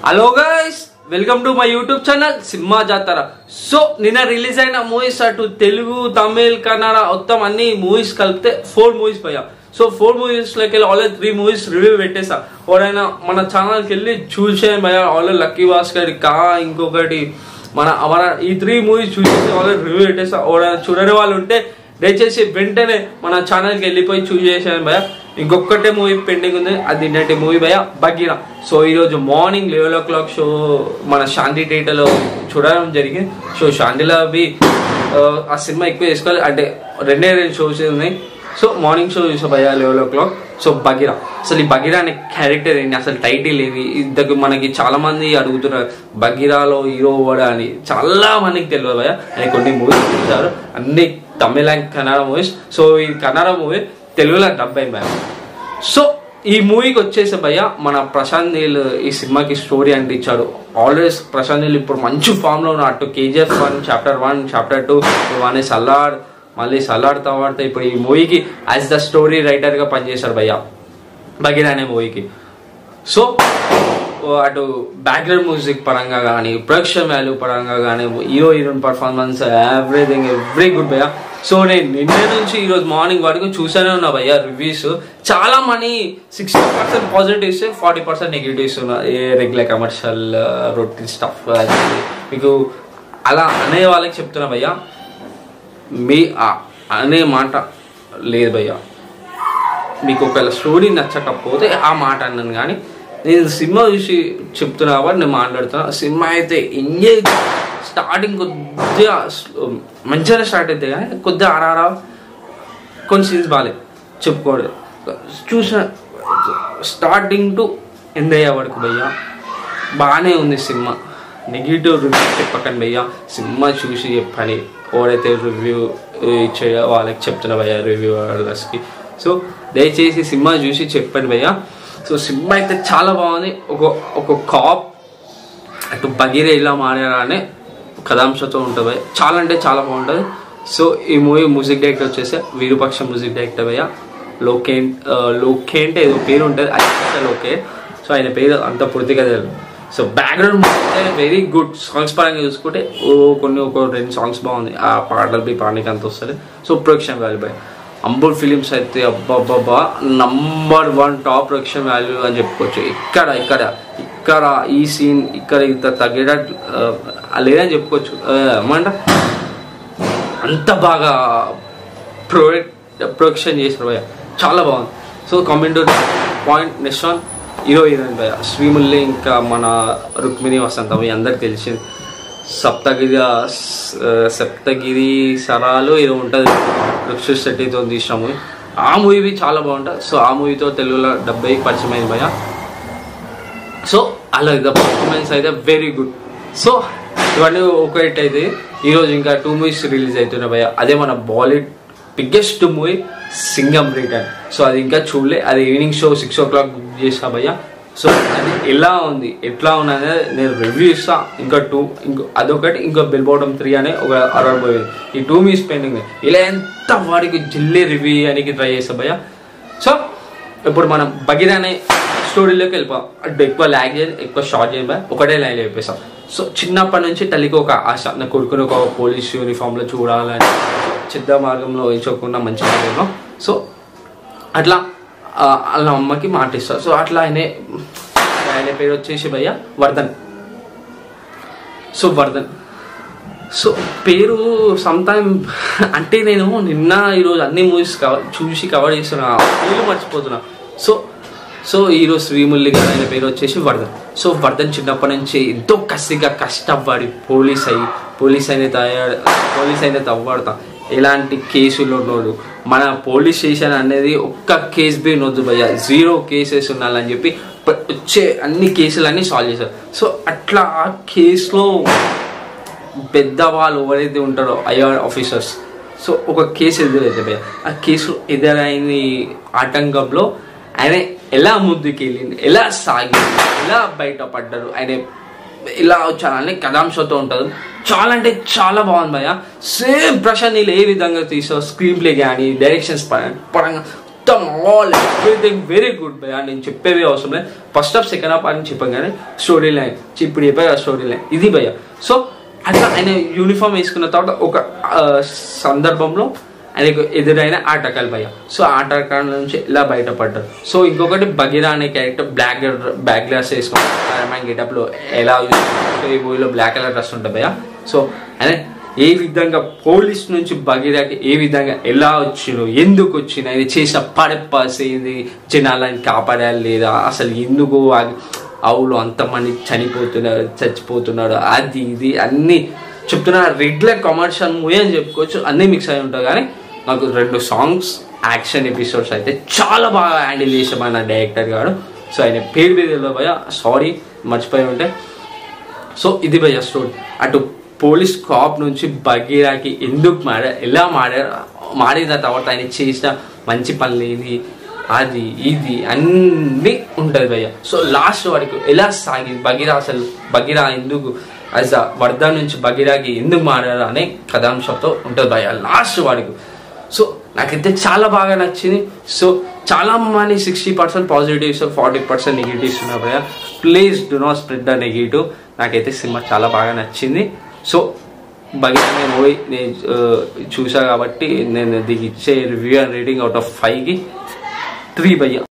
Hello guys welcome to my YouTube channel Cinema Jathara so నిన్న release అయిన movies అటు తెలుగు తమిళ్ కన్నడ మొత్తం అన్ని మూవీస్ కలిపితే ఫోర్ మూవీస్ పోయా సో ఫోర్ మూవీస్ లోకి వెళ్ళి ఆల్రెడీ త్రీ మూవీస్ రివ్యూ పెట్టేసా ఎవరైనా మన ఛానల్కి వెళ్ళి చూసేయండి భయ ఆల్రెడీ లక్కీ భాస్కర్ కా ఇంకొకటి మన మన ఈ త్రీ మూవీస్ చూసేసి ఆల్రెడీ రివ్యూ పెట్టేసా ఎవరైనా చూడని వాళ్ళు ఉంటే దయచేసి వెంటనే మన ఛానల్కి వెళ్ళిపోయి చూసేసాను భయ ఇంకొకటే మూవీ పెండింగ్ ఉంది అది ఏంటంటే మూవీ భయ బగీరా సో ఈరోజు morning eleven o'clock show మన శాంతి థియేటర్లో చూడడం జరిగింది సో శాంతిలో అవి ఆ, ఆ సినిమా ఎక్కువ వేసుకోవాలి అంటే రెండే రెండు షోస్ ఉన్నాయి సో మార్నింగ్ షో చూసా భయ eleven o'clock so Bagheera అసలు ఈ బగీరా అనే క్యారెక్టర్ ఏంటి అసలు టైటిల్ ఏంటి ఇంతకు మనకి చాలా మంది అడుగుతున్నారు బగీరాలో హీరో వాడు అని చాలా మందికి తెలియదు భయ ఆయన కొన్ని మూవీస్ చూసారు అన్ని Tamil and Kannada movies so ఈ కన్నడ మూవీ తెలుగులో డబ్ అయింది భయ సో ఈ మూవీకి వచ్చేసి భయ్య మన ప్రశాంత్ నీల్ ఈ సినిమాకి స్టోరీ అంటించాడు ఆల్వేస్ ప్రశాంత్ నీల్ ఇప్పుడు మంచి ఫామ్ లో ఉన్నాడు అటు KGF one chapter one chapter two one Salaar మళ్ళీ సలాడ్ తర్వాత ఇప్పుడు ఈ మూవీకి యాజ్ ద స్టోరీ రైటర్ గా పనిచేశాడు భయ్య బగీరా అనే మూవీకి సో అటు బ్యాక్గ్రౌండ్ మ్యూజిక్ పరంగా కానీ ప్రొడక్షన్ వాల్యూ పరంగా కానీ hero heroine performance everything every good భయ్య సో నేను నిన్న నుంచి ఈరోజు మార్నింగ్ వరకు చూసానే ఉన్నా భయ్య రివ్యూస్ చాలా మనీ sixty percent positives forty percent negatives ఉన్నాయి రెగ్యులర్ కమర్షియల్ రొటీన్ స్టఫ్ మీకు అలా అనే వాళ్ళకి చెప్తున్నా భయ్య మీ ఆ- అనే మాట లేదు భయ్య మీకు ఒకవేళ స్టోరీ నచ్చకపోతే ఆ మాట అన్నాను కానీ నేను సినిమా చూసి చెప్తున్నా కాబట్టి నేను మాట్లాడుతున్నా సినిమా అయితే ఎంజాయ్ స్టార్టింగ్ కొద్దిగా స్లో- మంచిగానే స్టార్ట్ అయితే కానీ కొద్దిగా ఆడారా కొన్ని సీన్స్ బాగాలేదు చెప్పుకోవడం చూసిన స్టార్టింగ్ టు ఎండ్ అయ్యే వరకు భయ్యా బాగానే ఉంది సినిమా నెగిటివ్ రివ్యూ చెప్పకండి భయ్యా సినిమా చూసి చెప్పని ఎవరైతే రివ్యూ ఇచ్చే వాళ్ళకి చెప్తున్నా భయ్యా రివ్యూవర్స్కి సో దయచేసి సినిమా చూసి చెప్పండి భయ్యా సో సినిమా అయితే చాలా బాగుంది ఒక ఒక కాప్ అటు బగీరే ఇలా మారారా అనే కథాంశంతో ఉంటుంది భయ్య చాలా అంటే చాలా బాగుంటుంది సో ఈ మూవీ మ్యూజిక్ డైరెక్టర్ వచ్చేసి వీరుపక్ష మ్యూజిక్ డైరెక్టర్ భయ్య లోకేన్ ఆ, లోకేంటే ఏదో పేరు ఉంటుంది అది లోకే సో ఆయన పేరు అంత పూర్తిగా తెలియదు so background very good songs పరంగా చూసుకుంటే ఓ కొన్ని ఒక రెండు సాంగ్స్ బాగుంది ఆ పాటలు బి పాడడానికి అంత వస్తుంది so production value by Hombale films అయితే అబ్బాబ్బా number one top production value అని చెప్పుకోవచ్చు ఇక్కడ ఇక్కడ ఇక్కడ ఈ సీన్ ఇక్కడ ఇంత తగ్గేటట్టు ఆ, లేదని చెప్పుకోవచ్చు ఆ, ఏమంట అంత బాగా ప్రొడక్ట్ ప్రొడక్షన్ చేశారు భయ చాలా బాగుంది so coming to point next one hero heroine భయ శ్రీముల్లి ఇంకా మన రుక్మిణి వసంత మీ అందరికి తెలిసింది సప్తగిరి ఆ, స- సప్తగిరి సరాలు ఇది ఉంటుంది రుక్షు శెట్టితో తీసిన మూవీ ఆ మూవీ చాలా బాగుంటుంది సో ఆ మూవీతో తెలుగులో డెబ్బై పరిచయం అయింది భయ సో అలా ద పర్ఫార్మెన్స్ అయితే వెరీ గుడ్ సో ఇవన్నీ ఒకటి అయితే ఈరోజు ఇంకా టూ మూవీస్ రిలీజ్ అవుతున్నాయి భయ అదే మన Bollywood biggest movie Singham return so అది ఇంకా చూడలే అది evening show six o'clock book చేసా భయ్య సో అది ఎలా ఉంది ఎట్లా ఉన్నది నేను రివ్యూ ఇస్తా ఇంకా టూ ఇంకో అదొకటి ఇంకో బిల్ బాటమ్ త్రీ అనే ఒక అరవై మూవీ ఈ టూ మూవీస్ పెండింగ్ ఇలా ఎంత వాడికి జిల్లే రివ్యూ అనికి ట్రై చేస్తా భయ్య సో ఇప్పుడు మనం బగీర్ అనే స్టోరీలోకి వెళ్ళిపోం అంటే ఎక్కువ ల్యాగ్ చేయదు ఎక్కువ షార్ట్ చేయదు భయ్య. ఒకటే లైన్ చెప్పేస్తాం సో చిన్నప్పటి నుంచి తల్లికి ఒక ఆశ నా కొడుకుని ఒక పోలీస్ యూనిఫామ్లో చూడాలని చిద్ద మార్గంలో ఎంచుకోకుండా మంచి మార్గంలో సో అట్లా ఆ, వాళ్ళ అమ్మకి మాట ఇస్తారు సో అట్లా ఆయనే ఆయన పేరు వచ్చేసి భయ్య వర్ధన్ సో వర్ధన్ సో పేరు సమ్ టైమ్ అంటే నేను నిన్న ఈరోజు అన్ని మూవీస్ కవర్ చూసి కవర్ చేస్తున్నా పేరు మర్చిపోతున్నా సో సో ఈరోజు శ్రీముల్లి గారు ఆయన పేరు వచ్చేసి వర్ధన్ సో వర్ధన్ చిన్నప్పటి నుంచి ఎంతో కసిగా కష్టపడి పోలీస్ అయ్యి పోలీస్ అయిన తయారు పోలీస్ అయిన తవ్వాడుతా ఎలాంటి కేసులు ఉన్నోడు మన పోలీస్ స్టేషన్ అనేది ఒక్క కేసు బి నొద్దు భయ్య జీరో కేసెస్ ఉండాలని చెప్పి ప- వచ్చే అన్ని కేసులన్నీ సాల్వ్ చేశారు సో అట్లా ఆ కేసులో పెద్దవాళ్ళు ఎవరైతే ఉంటారో ఐఆర్ ఆఫీసర్స్ సో ఒక కేసు ఎదురైతే భయ్య ఆ కేసు ఎదురైన ఆటంకంలో ఆయన ఎలా ముందుకు వెళ్ళింది ఎలా సాగింది ఎలా బయటపడ్డారు ఆయన ఇలా వచ్చారని కథాంశంతో ఉంటుంది చాలా అంటే చాలా బాగుంది భయ్య సేమ్ ప్రశాంత్ నీళ్ళు ఏ విధంగా తీసావు స్క్రీన్ ప్లే కానీ డైరెక్షన్స్ పరంగా మొత్తం ఆల్ ఎవ్రీథింగ్ వెరీ గుడ్ భయ నేను చెప్పేవి అవసరం లేదు ఫస్ట్ హాఫ్ సెకండ్ హాఫ్ అని చెప్పాను కానీ స్టోరీ లైన్ ఇప్పుడు చెప్పే స్టోరీ లైన్ ఇది భయ సో అట్లా ఆయన యూనిఫామ్ వేసుకున్న తర్వాత ఒక ఆ, సందర్భంలో ఆయనకు ఎదురైన ఆటకాలు భయ సో ఆటకాల నుంచి ఇలా బయటపడ్డారు సో ఇంకొకటి బగీరా అనే క్యారెక్టర్ బ్లాక్ బ్యాక్ గ్లాస్ వేసుకుని గెటప్లో ఎలా ఈ మూవీలో బ్లాక్ కలర్ డ్రెస్ ఉంటుంది భయ సో ఆయన ఏ విధంగా పోలీస్ నుంచి బగీరాకి ఏ విధంగా ఎలా వచ్చినో ఎందుకు వచ్చిన ఇది చేసిన పడపాస్ ఇది జనాలని కాపాడాలి లేదా అసలు ఎందుకు ఆ- అవులు అంతమంది చనిపోతున్నారు చచ్చిపోతున్నాడు అది ఇది అన్ని చెప్తున్నా రెగ్యులర్ కమర్షియల్ మూవీ అని చెప్పుకోవచ్చు అన్నీ మిక్స్ అయి ఉంటాయి కానీ నాకు రెండు సాంగ్స్ యాక్షన్ ఎపిసోడ్స్ అయితే చాలా బాగా హ్యాండిల్ చేసామన్న డైరెక్టర్ గారు సో ఆయన పేరు మీద భయ సారీ మర్చిపోయి ఉంటే సో ఇది భయ స్టోరీ అటు పోలీస్ కాప్ నుంచి బగీరాకి ఎందుకు మారా ఎలా మారా మారిన తర్వాత ఆయన చేసిన మంచి పనులు ఏది అది ఇది అన్నీ ఉంటుంది భయ్య సో లాస్ట్ వరకు ఎలా సాగింది బగీరా అసలు బగీరా ఎందుకు యాజ్ అ వర్ధ నుంచి బగీరాకి ఎందుకు మారారు అనే కథాంశంతో ఉంటుంది భయ్య లాస్ట్ వరకు సో నాకైతే చాలా బాగా నచ్చింది సో చాలా మంది sixty percent positives forty percent negatives ఉన్నాయి భయ్య please do not spread the negative నాకైతే సినిమా చాలా బాగా నచ్చింది సో బగీరా మూవీ నేను ఆ, చూసా కాబట్టి నేను దీనికి ఇచ్చే review and rating out of ఫైవ్కి త్రీ భయ్య